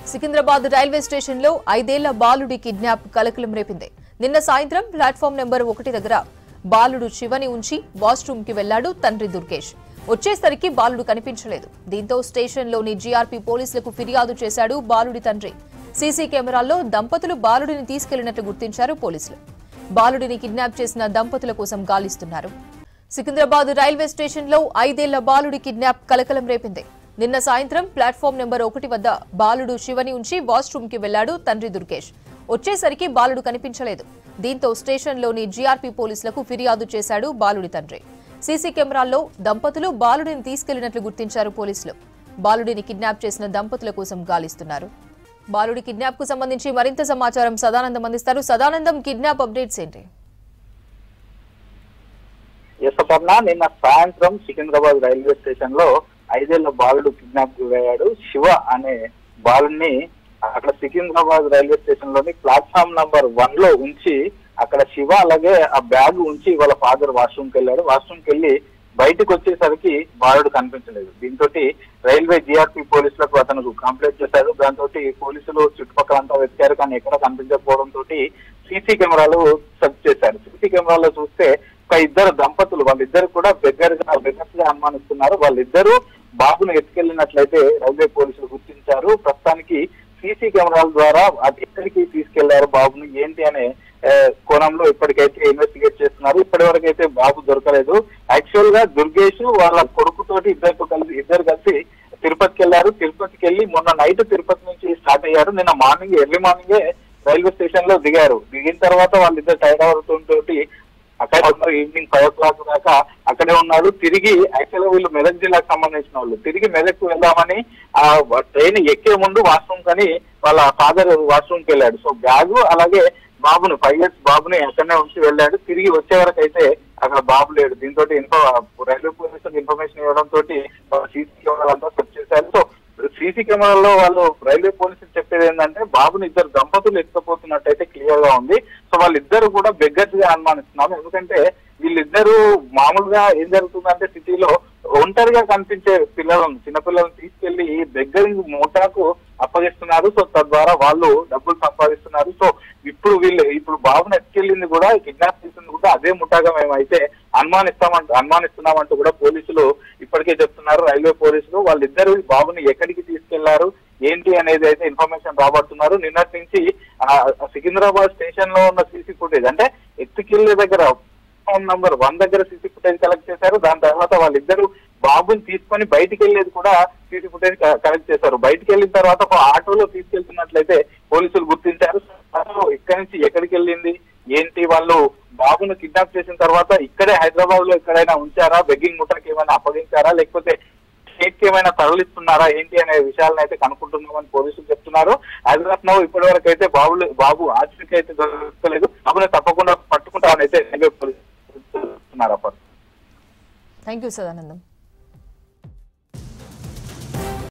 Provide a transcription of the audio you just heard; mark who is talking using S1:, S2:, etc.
S1: Secunderabad railway స్టేషన్లో ఐదేళ్ల బాలుడి కిడ్నాప్ కలకలం రేపింది నిన్న సాయంత్రం ప్లాట్ఫామ్ నెంబర్ ఒకటి దగ్గర బాలుడు శివని ఉంచి వాష్రూమ్ కి వెళ్లాడు తండ్రి దుర్గేష్ వచ్చేసరికి బాలుడు కనిపించలేదు దీంతో స్టేషన్లోని జీఆర్పీ పోలీసులకు ఫిర్యాదు చేశాడు బాలుడి తండ్రి సీసీ కెమెరాల్లో దంపతులు బాలుడిని తీసుకెళ్లినట్లు గుర్తించారు పోలీసులు బాలుడిని కిడ్నాప్ చేసిన దంపతుల కోసం గాలిస్తున్నారు సికింద్రాబాద్ రైల్వే స్టేషన్లో ఐదేళ్ల బాలుడి కిడ్నాప్ కలకలం రేపింది నిన్న సాయంత్రం ప్లాట్ఫామ్ నెంబర్ ఒకటి వద్ద బాలుడు శివని ఉంచి వాష్రూమ్ కి వెళ్లాడు తండ్రి దుర్గేష్ వచ్చేసరికి బాలుడు కనిపించలేదు దీంతో స్టేషన్లోని జీఆర్పీ పోలీసులకు ఫిర్యాదు చేశాడు బాలుడి తండ్రి సీసీ కెమెరాల్లో దంపతులు బాలుడిని తీసుకెళ్లినట్లు గుర్తించారు పోలీసులు బాలుడిని కిడ్నాప్ చేసిన దంపతుల కోసం గాలిస్తున్నారు బాలుడి కిడ్నాప్ కు సంబంధించి మరింత సమాచారం సదానందం అందిస్తారు సదానందం కిడ్నాప్ అప్డేట్స్ ఏంటి
S2: యశపర్ణ నిన్న సాయంత్రం సికింద్రాబాద్ రైల్వే స్టేషన్ లో ఐదేళ్ల బాలుడు కిడ్నాప్ గురయ్యాడు శివ అనే బాలుని అక్కడ సికింద్రాబాద్ రైల్వే స్టేషన్ లోని ప్లాట్ఫామ్ నంబర్ వన్ లో ఉంచి అక్కడ శివ అలాగే ఆ బ్యాగ్ ఉంచి వాళ్ళ ఫాదర్ వాష్రూమ్ కి వెళ్ళాడు వాష్రూమ్ కి వెళ్ళి బయటకు వచ్చేసరికి బాలుడు కనిపించలేదు దీంతో రైల్వే జీఆర్పీ పోలీసులకు అతను కంప్లైంట్ చేశారు దాంతో పోలీసులు చుట్టుపక్కల అంతా వెతికారు కానీ ఎక్కడ కనిపించకపోవడం తోటి సీసీ కెమెరాలు సెర్చ్ చేశారు సీసీ కెమెరాలో చూస్తే ఒక ఇద్దరు దంపతులు వాళ్ళిద్దరు కూడా బెగ్గరగా బెగ్గర్స్ గా అనుమానిస్తున్నారు వాళ్ళిద్దరూ బాబును ఎత్తుకెళ్లినట్లయితే రైల్వే పోలీసులు గుర్తించారు ప్రస్తుతానికి సీసీ కెమెరాల ద్వారా అది ఎక్కడికి తీసుకెళ్లారు బాబును ఏంటి అనే ఆ, కోణంలో ఇప్పటికైతే ఇన్వెస్టిగేట్ చేస్తున్నారు ఇప్పటి వరకు అయితే బాబు దొరకలేదు యాక్చువల్ గా దుర్గేష్ వాళ్ళ కొడుకుతోటి ఇద్దరు కలిసి ఇద్దరు కలిసి తిరుపతికి వెళ్ళారు తిరుపతికి వెళ్ళి మొన్న నైట్ తిరుపతి నుంచి స్టార్ట్ అయ్యారు నిన్న మార్నింగ్ ఎర్లీ మార్నింగే రైల్వే స్టేషన్ లో దిగారు దిగిన తర్వాత వాళ్ళిద్దరు టైర్ అవడంతో అక్కడ ఉన్నారు ఈవినింగ్ ఫైవ్ ఓ క్లాక్ దాకా అక్కడే ఉన్నారు తిరిగి యాక్చువల్ గా వీళ్ళు మెదక్ జిల్లాకు సంబంధించిన వాళ్ళు తిరిగి మెదక్ వెళ్దామని ఆ ట్రైన్ ఎక్కే ముందు వాష్రూమ్ కని వాళ్ళ ఫాదర్ వాష్రూమ్ కి వెళ్ళాడు సో బ్యాగు అలాగే బాబుని ఫైవ్ ఇయర్స్ బాబుని అక్కడనే ఉంచి వెళ్ళాడు తిరిగి వచ్చే వరకు అయితే అక్కడ బాబు లేడు దీంతో ఇన్ఫో రైల్వే పోలీసులకు ఇన్ఫర్మేషన్ ఇవ్వడం తోటి సీసీ కెమెరాలంతా సెర్చ్ చేశారు సో సీసీ కెమెరాల్లో వాళ్ళు రైల్వే పోలీసులు చెప్పేది ఏంటంటే బాబుని ఇద్దరు దంపతులు ఎత్తుకపోతున్నట్టయితే క్లియర్ గా ఉంది సో వాళ్ళిద్దరు కూడా బెగ్గర్స్ గా అనుమానిస్తున్నాము ఎందుకంటే వీళ్ళిద్దరూ మామూలుగా ఏం జరుగుతుందంటే సిటీలో ఒంటరిగా కనిపించే పిల్లలను చిన్నపిల్లలను తీసుకెళ్లి బెగ్గరింగ్ మోటాకు అప్పగిస్తున్నారు సో తద్వారా వాళ్ళు డబ్బులు సంపాదిస్తున్నారు సో ఇప్పుడు వీళ్ళు ఇప్పుడు బాబుని ఎత్తుకెళ్ళింది కూడా కిడ్నాప్ చేసింది కూడా అదే ముఠాగా మేమైతే అనుమానిస్తామంటూ అనుమానిస్తున్నామంటూ కూడా పోలీసులు ఇప్పటికే చెప్తున్నారు రైల్వే పోలీసులు వాళ్ళిద్దరు బాబుని ఎక్కడికి తీసుకెళ్లారు ఏంటి అనేది అయితే ఇన్ఫర్మేషన్ రాబడుతున్నారు నిన్నటి నుంచి ఆ, సికింద్రాబాద్ స్టేషన్ లో ఉన్న సీసీ ఫుటేజ్ అంటే ఎత్తుకెళ్లే దగ్గర ఫోన్ నంబర్ వన్ దగ్గర సీసీ ఫుటేజ్ కలెక్ట్ చేశారు దాని తర్వాత వాళ్ళిద్దరు బాబుని తీసుకొని బయటికి వెళ్ళేది కూడా సీసీ ఫుటేజ్ కలెక్ట్ చేశారు బయటికి వెళ్ళిన తర్వాత ఒక ఆటోలో తీసుకెళ్తున్నట్లయితే పోలీసులు గుర్తించారు ఆటో ఇక్కడి నుంచి ఎక్కడికి వెళ్ళింది ఏంటి వాళ్ళు బాబును కిడ్నాప్ చేసిన తర్వాత ఇక్కడే హైదరాబాద్ లో ఎక్కడైనా ఉంచారా బెగ్గింగ్ ముఠాకి ఏమైనా అప్పగించారా లేకపోతే స్టేట్ కి ఏమైనా తరలిస్తున్నారా ఏంటి అనే విషయాలను అయితే కనుక్కుంటున్నామని పోలీసులు చెప్తున్నారు హైదరాబాద్ నో ఇప్పటి వరకు అయితే బాబు బాబు ఆచూకీ అయితే దొరకలేదు బాబుని తప్పకుండా పట్టుకుంటామని అయితే రైల్వే పోలీసులు చెప్తున్నారు అప్పుడు
S1: థ్యాంక్ యూ సదానందం